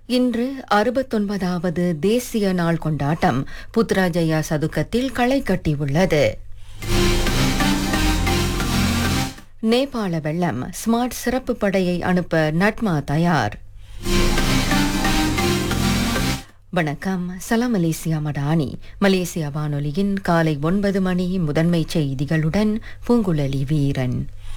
இன்று அறுபத்தொன்பதாவது தேசிய நாள் கொண்டாட்டம் புத்ராஜயா சதுக்கத்தில் களை கட்டியுள்ளது நேபாள வெள்ளம் ஸ்மார்ட் சிறப்பு படையை அனுப்ப நட்மா தயார் வணக்கம் சலாம் மலேசியா மடானி மலேசியா வானொலியின் காலை ஒன்பது மணி முதன்மை செய்திகளுடன் பூங்குழலி வீரன்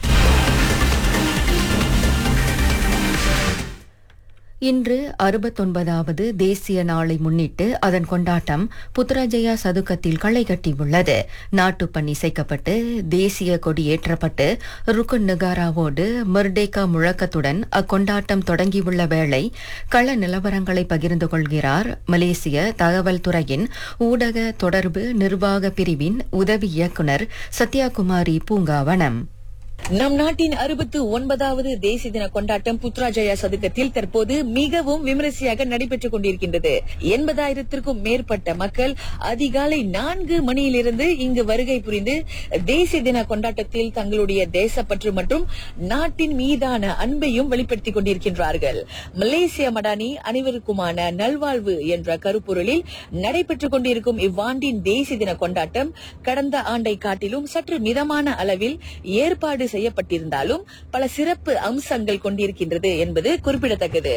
இன்று அறுபத்தொன்பதாவது தேசிய நாளை முன்னிட்டு அதன் கொண்டாட்டம் புத்ராஜயா சதுக்கத்தில் களை கட்டியுள்ளது நாட்டுப்பண் இசைக்கப்பட்டு தேசிய கொடி ஏற்றப்பட்டு ருக்குன் நகாராவோடு மெர்டேகா முழக்கத்துடன் அக்கொண்டாட்டம் தொடங்கியுள்ள வேளை கள நிலவரங்களை பகிர்ந்து கொள்கிறார் மலேசிய தகவல் துறையின் ஊடக தொடர்பு நிர்வாக பிரிவின் உதவி இயக்குநர் சத்யாகுமாரி பூங்காவனம் நம் நாட்டின் அறுபத்து ஒன்பதாவது தேசிய தின கொண்டாட்டம் புத்ராஜயா சதுக்கத்தில் தற்போது மிகவும் விமரிசையாக நடைபெற்றுக் கொண்டிருக்கின்றது எண்பதாயிரத்திற்கும் மேற்பட்ட மக்கள் அதிகாலை நான்கு மணியிலிருந்து இங்கு வருகை புரிந்து தேசிய தின கொண்டாட்டத்தில் தங்களுடைய தேசப்பற்று மற்றும் நாட்டின் மீதான அன்பையும் வெளிப்படுத்திக் கொண்டிருக்கின்றார்கள் மலேசிய மடானி அனைவருக்குமான நல்வாழ்வு என்ற கருப்பொருளில் நடைபெற்றுக் கொண்டிருக்கும் இவ்வாண்டின் தேசிய தின கொண்டாட்டம் கடந்த ஆண்டை காட்டிலும் சற்று மிதமான அளவில் ஏற்பாடு செய்யப்பட்டிருந்தாலும் பல சிறப்பு அம்சங்கள் கொண்டிருக்கின்றது என்பது குறிப்பிடத்தக்கது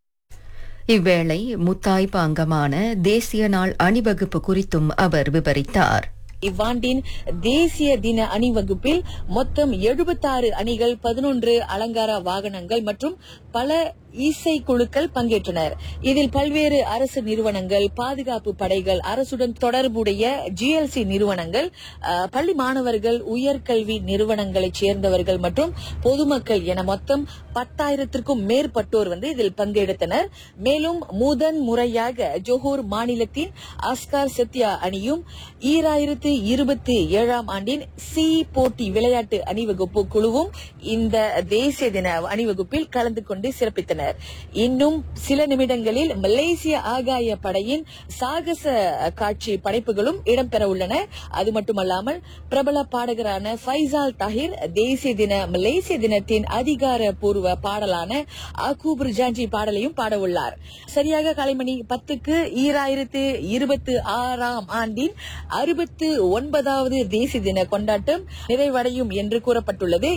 இவ்வேளை முத்தாய்ப்பு அங்கமான தேசிய நாள் அணிவகுப்பு குறித்தும் அவர் விவரித்தார் இவ்வாண்டின் தேசிய தின அணிவகுப்பில் மொத்தம் எழுபத்தாறு அணிகள் பதினொன்று அலங்கார வாகனங்கள் மற்றும் பல இசை குழுக்கள் பங்கேற்றனர் இதில் பல்வேறு அரசு நிறுவனங்கள் பாதுகாப்பு படைகள் அரசுடன் தொடர்புடைய ஜிஎல்சி நிறுவனங்கள் அஹ், பள்ளி மாணவர்கள் உயர்கல்வி நிறுவனங்களைச் சேர்ந்தவர்கள் மற்றும் பொதுமக்கள் என மொத்தம் பத்தாயிரத்திற்கும் மேற்பட்டோர் வந்து இதில் பங்கெடுத்தனர் மேலும் முதன் முறையாக ஜோஹூர் மாநிலத்தின் அஸ்கார் சத்யா அணியும் ஈராயிரத்து இருபத்தி ஏழாம் ஆண்டின் சி போட்டி விளையாட்டு அணிவகுப்பு குழுவும் இந்த தேசிய தின அணிவகுப்பில் கலந்து கொண்டு சிறப்பித்தனர் இன்னும் சில நிமிடங்களில் மலேசிய ஆகாய படையின் சாகச காட்சி படைப்புகளும் இடம்பெற உள்ளன அது மட்டுமல்லாமல் பிரபல பாடகரான ஃபைசால் தாஹிர் தேசிய தின மலேசிய தினத்தின் அதிகாரப்பூர்வ பாடலான ஆகூபர் ஜாஞ்சி பாடலையும் பாட உள்ளார் சரியாக காலைமணி பத்துக்கு ஈராயிரத்து இருபத்தி ஆறாம் ஆண்டின் அறுபத்து ஒன்பதாவது தேசிய தின கொண்டாட்டம் நிறைவடையும் என்று கூறப்பட்டுள்ளது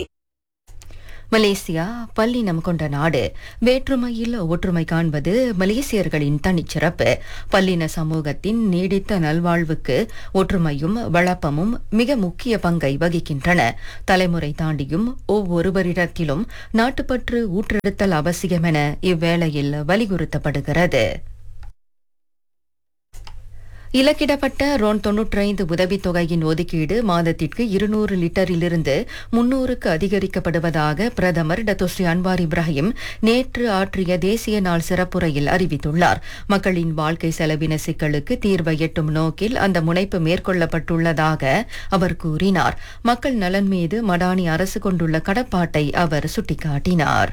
மலேசியா பல்லினம் கொண்ட நாடு வேற்றுமையில் ஒற்றுமை காண்பது மலேசியர்களின் தனிச்சிறப்பு பல்லின சமூகத்தின் நீடித்த நல்வாழ்வுக்கு ஒற்றுமையும் வளப்பமும் மிக முக்கிய பங்கை வகிக்கின்றன தலைமுறை தாண்டியும் ஒவ்வொருவரிடத்திலும் நாட்டுப்பற்று ஊற்றெடுத்தல் அவசியம் என இவ்வேளையில் வலியுறுத்தப்படுகிறது இலக்கிடப்பட்ட ரோன் தொன்னூற்றைந்து உதவித்தொகையின் ஒதுக்கீடு மாதத்திற்கு இருநூறு லிட்டரிலிருந்து முன்னூறுக்கு அதிகரிக்கப்படுவதாக பிரதமர் டத்தோஸ்ரீ அன்வார் இப்ராஹிம் நேற்று ஆற்றிய தேசிய நாள் சிறப்புரையில் அறிவித்துள்ளார் மக்களின் வாழ்க்கை செலவின சிக்கலுக்கு தீர்வை எட்டும் நோக்கில் அந்த முனைப்பு மேற்கொள்ளப்பட்டுள்ளதாக அவர் கூறினார் மக்கள் நலன் மீது மடானி அரசு கொண்டுள்ள கடப்பாட்டை அவர் சுட்டிக்காட்டினார்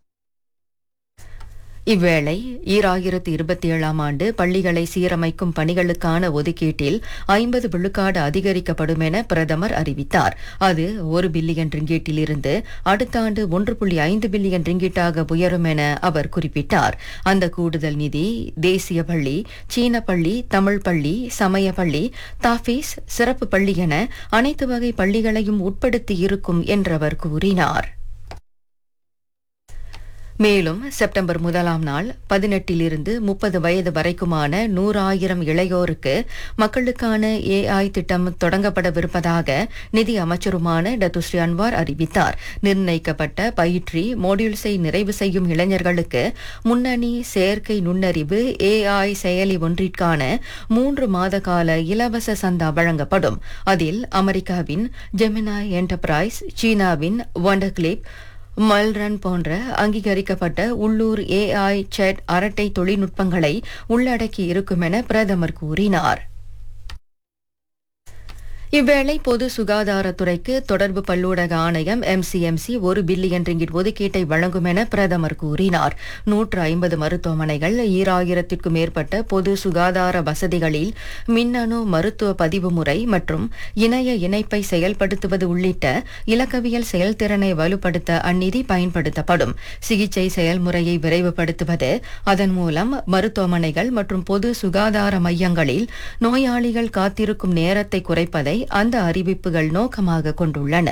இவ்வேளை ஈராயிரத்து இருபத்தி ஏழாம் ஆண்டு பள்ளிகளை சீரமைக்கும் பணிகளுக்கான ஒதுக்கீட்டில் ஐம்பது விழுக்காடு அதிகரிக்கப்படும் என பிரதமர் அறிவித்தார் அது ஒரு பில்லியன் ரிங்கீட்டிலிருந்து அடுத்த ஆண்டு ஒன்று புள்ளி ஐந்து பில்லியன் ரிங்கீட்டாக உயரும் என அவர் குறிப்பிட்டார் அந்த கூடுதல் நிதி தேசிய பள்ளி சீன பள்ளி தமிழ் பள்ளி சமய பள்ளி தாஃபீஸ் சிறப்பு பள்ளி என அனைத்து வகை பள்ளிகளையும் உட்படுத்தி இருக்கும் என்றவர் கூறினார் மேலும் செப்டம்பர் முதலாம் நாள் பதினெட்டிலிருந்து முப்பது வயது வரைக்குமான நூறாயிரம் இளையோருக்கு மக்களுக்கான ஏஐ திட்டம் தொடங்கப்படவிருப்பதாக நிதி அமைச்சருமான டத்துஸ்ரீ அன்வார் அறிவித்தார் நிர்ணயிக்கப்பட்ட பயிற்சி மோடியூல்ஸை நிறைவு செய்யும் இளைஞர்களுக்கு முன்னணி செயற்கை நுண்ணறிவு ஏஐ செயலி ஒன்றிற்கான மூன்று மாத கால இலவச சந்தா வழங்கப்படும் அதில் அமெரிக்காவின் ஜெமினாய் என்டர்பிரைஸ் சீனாவின் ஒண்டர்கிளிப் மல்ரன் போன்ற அங்கீகரிக்கப்பட்ட உள்ளூர் ஏஐ செட் அரட்டை தொழில்நுட்பங்களை உள்ளடக்கி இருக்கும் என பிரதமர் கூறினார் இவ்வேளை பொது சுகாதாரத்துறைக்கு தொடர்பு பல்லூடக ஆணையம் எம்சிஎம்சி ஒரு பில்லியன் ரிங்கிட் ஒதுக்கீட்டை வழங்கும் என பிரதமர் கூறினார் நூற்று ஐம்பது மருத்துவமனைகள் ஈராயிரத்திற்கும் மேற்பட்ட பொது சுகாதார வசதிகளில் மின்னணு மருத்துவ பதிவு முறை மற்றும் இணைய இணைப்பை செயல்படுத்துவது உள்ளிட்ட இலக்கவியல் செயல்திறனை வலுப்படுத்த அந்நிதி பயன்படுத்தப்படும் சிகிச்சை செயல்முறையை விரைவுபடுத்துவது அதன் மூலம் மருத்துவமனைகள் மற்றும் பொது சுகாதார மையங்களில் நோயாளிகள் காத்திருக்கும் நேரத்தை குறைப்பதை அந்த அறிவிப்புகள் நோக்கமாக கொண்டுள்ளன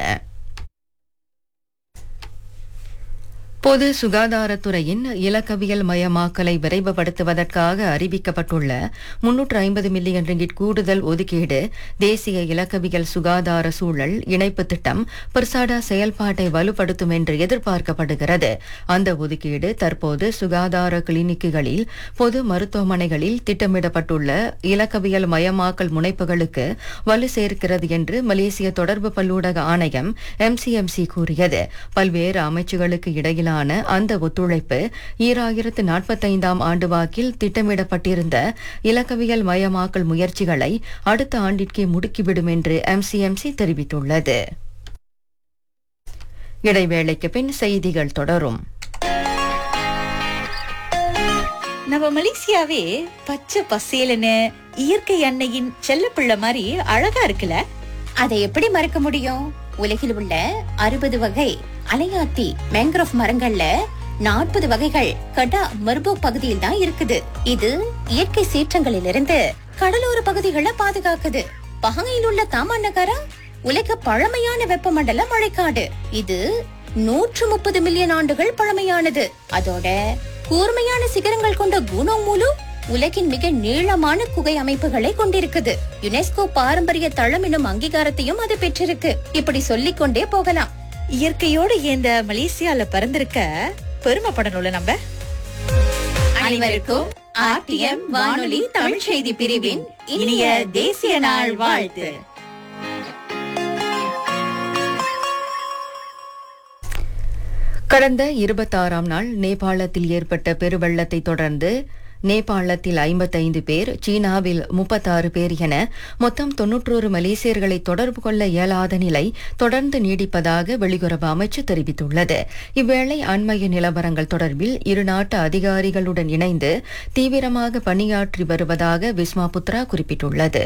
பொது சுகாதாரத்துறையின் இலக்கவியல் மயமாக்கலை விரைவுபடுத்துவதற்காக அறிவிக்கப்பட்டுள்ள முன்னூற்று ஐம்பது மில்லியன் ரிங்கிட் கூடுதல் ஒதுக்கீடு தேசிய இலக்கவியல் சுகாதார சூழல் இணைப்பு திட்டம் பிர்சாடா செயல்பாட்டை வலுப்படுத்தும் என்று எதிர்பார்க்கப்படுகிறது அந்த ஒதுக்கீடு தற்போது சுகாதார கிளினிக்குகளில் பொது மருத்துவமனைகளில் திட்டமிடப்பட்டுள்ள இலக்கவியல் மயமாக்கல் முனைப்புகளுக்கு வலு சேர்க்கிறது என்று மலேசிய தொடர்பு பல்லூடக ஆணையம் எம்சிஎம்சி கூறியது பல்வேறு அமைச்சுகளுக்கு இடையிலான அந்த ஒத்துழைப்பு ஈராயிரத்து நாற்பத்தைந்தாம் ஆண்டு வாக்கில் திட்டமிடப்பட்டிருந்த இலக்கவியல் மயமாக்கல் முயற்சிகளை அடுத்த ஆண்டிற்கே முடுக்கிவிடும் என்று எம்சிஎம்சி தெரிவித்துள்ளது இடைவேளைக்கு பின் செய்திகள் தொடரும் நம்ம மலேசியாவே பச்சை பசேலுன்னு இயற்கை அன்னையின் செல்லப்பிள்ளை மாதிரி அழகா இருக்குல்ல அதை எப்படி மறக்க முடியும் உலகில் உள்ள அறுபது வகை அலையாத்தி மேங்க்ரோவ் மரங்கள்ல நாற்பது வகைகள் கடா மர்போ பகுதியில் தான் இருக்குது இது இயற்கை சீற்றங்களிலிருந்து கடலோர பகுதிகளை பாதுகாக்குது பகங்கையில் உள்ள தாமாநகரா உலக பழமையான வெப்பமண்டல மழைக்காடு இது நூற்று முப்பது மில்லியன் ஆண்டுகள் பழமையானது அதோட கூர்மையான சிகரங்கள் கொண்ட குணோ முழு உலகின் மிக நீளமான குகை அமைப்புகளை கொண்டிருக்குது யுனெஸ்கோ பாரம்பரிய தளம் எனும் அங்கீகாரத்தையும் அது பெற்றிருக்கு இப்படி சொல்லிக் கொண்டே போகலாம் இயற்கையோடு இந்த மலேசியால பிறந்திருக்க பெருமைப்படணும்ல நம்ம அனைவருக்கும் ஆர்டிஎம் வானொலி தமிழ் செய்தி பிரிவின் இனிய தேசிய நாள் வாழ்த்து கடந்த இருபத்தாறாம் நாள் நேபாளத்தில் ஏற்பட்ட பெருவெள்ளத்தை தொடர்ந்து நேபாளத்தில் ஐம்பத்தைந்து பேர் சீனாவில் முப்பத்தாறு பேர் என மொத்தம் தொன்னூற்றோரு மலேசியர்களை தொடர்பு கொள்ள இயலாத நிலை தொடர்ந்து நீடிப்பதாக வெளியுறவு அமைச்சு தெரிவித்துள்ளது இவ்வேளை அண்மைய நிலவரங்கள் தொடர்பில் இரு நாட்டு அதிகாரிகளுடன் இணைந்து தீவிரமாக பணியாற்றி வருவதாக விஸ்மா புத்ரா குறிப்பிட்டுள்ளது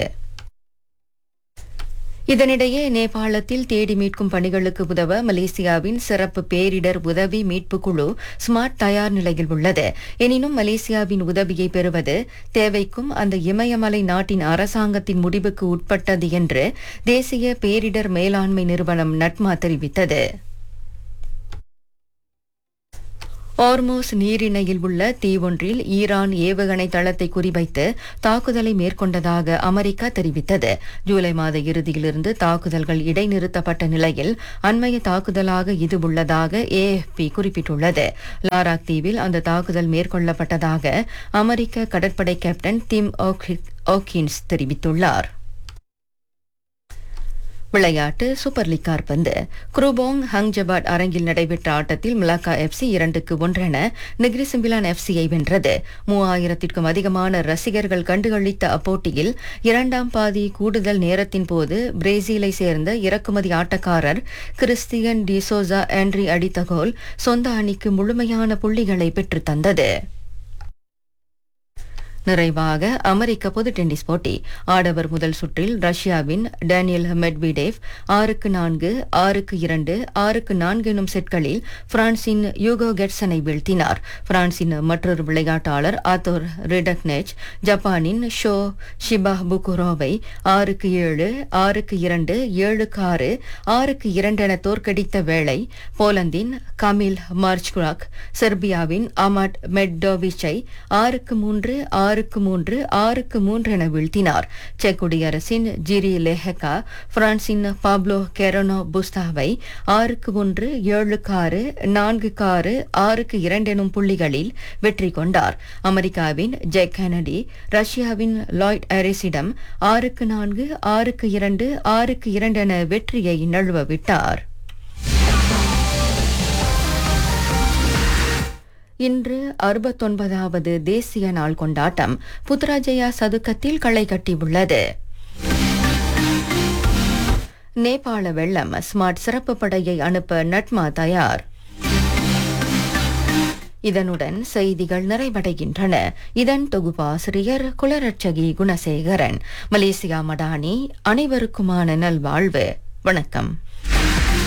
இதனிடையே நேபாளத்தில் தேடி மீட்கும் பணிகளுக்கு உதவ மலேசியாவின் சிறப்பு பேரிடர் உதவி மீட்பு குழு ஸ்மார்ட் தயார் நிலையில் உள்ளது எனினும் மலேசியாவின் உதவியை பெறுவது தேவைக்கும் அந்த இமயமலை நாட்டின் அரசாங்கத்தின் முடிவுக்கு உட்பட்டது என்று தேசிய பேரிடர் மேலாண்மை நிறுவனம் நட்மா தெரிவித்தது ஆர்மோஸ் நீரிணையில் உள்ள தீவொன்றில் ஈரான் ஏவுகணை தளத்தை குறிவைத்து தாக்குதலை மேற்கொண்டதாக அமெரிக்கா தெரிவித்தது ஜூலை மாத இறுதியிலிருந்து தாக்குதல்கள் இடைநிறுத்தப்பட்ட நிலையில் அண்மைய தாக்குதலாக இது உள்ளதாக ஏஎஃப்பி குறிப்பிட்டுள்ளது லாராக் தீவில் அந்த தாக்குதல் மேற்கொள்ளப்பட்டதாக அமெரிக்க கடற்படை கேப்டன் டிம் ஓக்கின்ஸ் தெரிவித்துள்ளார் விளையாட்டு சூப்பர் லீக் காற்பந்து குரூபோங் ஹங்ஜபாட் அரங்கில் நடைபெற்ற ஆட்டத்தில் மிலாக்கா எஃப்சி இரண்டுக்கு ஒன்றென நிக்ரி சிம்பிலான் எஃப்சியை வென்றது மூவாயிரத்திற்கும் அதிகமான ரசிகர்கள் கண்டுகளித்த அப்போட்டியில் இரண்டாம் பாதி கூடுதல் நேரத்தின் போது பிரேசிலை சேர்ந்த இறக்குமதி ஆட்டக்காரர் கிறிஸ்டியன் டிசோசா ஆண்ட்ரி அடித்த கோல் சொந்த அணிக்கு முழுமையான புள்ளிகளை பெற்றுத் தந்தது நிறைவாக அமெரிக்க பொது டென்னிஸ் போட்டி ஆடவர் முதல் சுற்றில் ரஷ்யாவின் டேனியல் மெட்விடேவ் ஆறுக்கு நான்கு ஆறுக்கு இரண்டு ஆறுக்கு நான்கு எனும் செட்களில் பிரான்சின் யூகோ கெட்சனை வீழ்த்தினார் பிரான்சின் மற்றொரு விளையாட்டாளர் ஆத்தோர் ரிடக்னெச் ஜப்பானின் ஷோ ஷிபா புகுரோவை ஆறுக்கு ஏழு ஆறுக்கு இரண்டு ஏழுக்கு ஆறு ஆறுக்கு இரண்டு என தோற்கடித்த வேளை போலந்தின் கமில் மார்ச்குராக் செர்பியாவின் அமாட் மெட்டோவிச்சை ஆறுக்கு மூன்று ஆறுக்கு மூன்று ஆறுக்கு மூன்று என வீழ்த்தினார் செக் குடியரசின் ஜிரி லெஹெகா பிரான்சின் பாப்லோ கெரோனோ புஸ்தாவை ஆறுக்கு ஒன்று ஏழுக்கு ஆறு நான்குக்கு ஆறு ஆறுக்கு இரண்டு எனும் புள்ளிகளில் வெற்றி கொண்டார் அமெரிக்காவின் ஜெக் கெனடி ரஷ்யாவின் லாய்ட் அரிசிடம் ஆறுக்கு நான்கு ஆறுக்கு இரண்டு ஆறுக்கு இரண்டு என வெற்றியை நழுவ விட்டார் இன்று அறுபத்தொன்பதாவது தேசிய நாள் கொண்டாட்டம் புத்ராஜயா சதுக்கத்தில் களை கட்டியுள்ளது நேபாள வெள்ளம் ஸ்மார்ட் சிறப்பு படையை அனுப்ப நட்மா தயார் இதனுடன் செய்திகள் நிறைவடைகின்றன இதன் தொகுப்பாசிரியர் குலரட்சகி குணசேகரன் மலேசியா மடானி அனைவருக்குமான நல்வாழ்வு வணக்கம்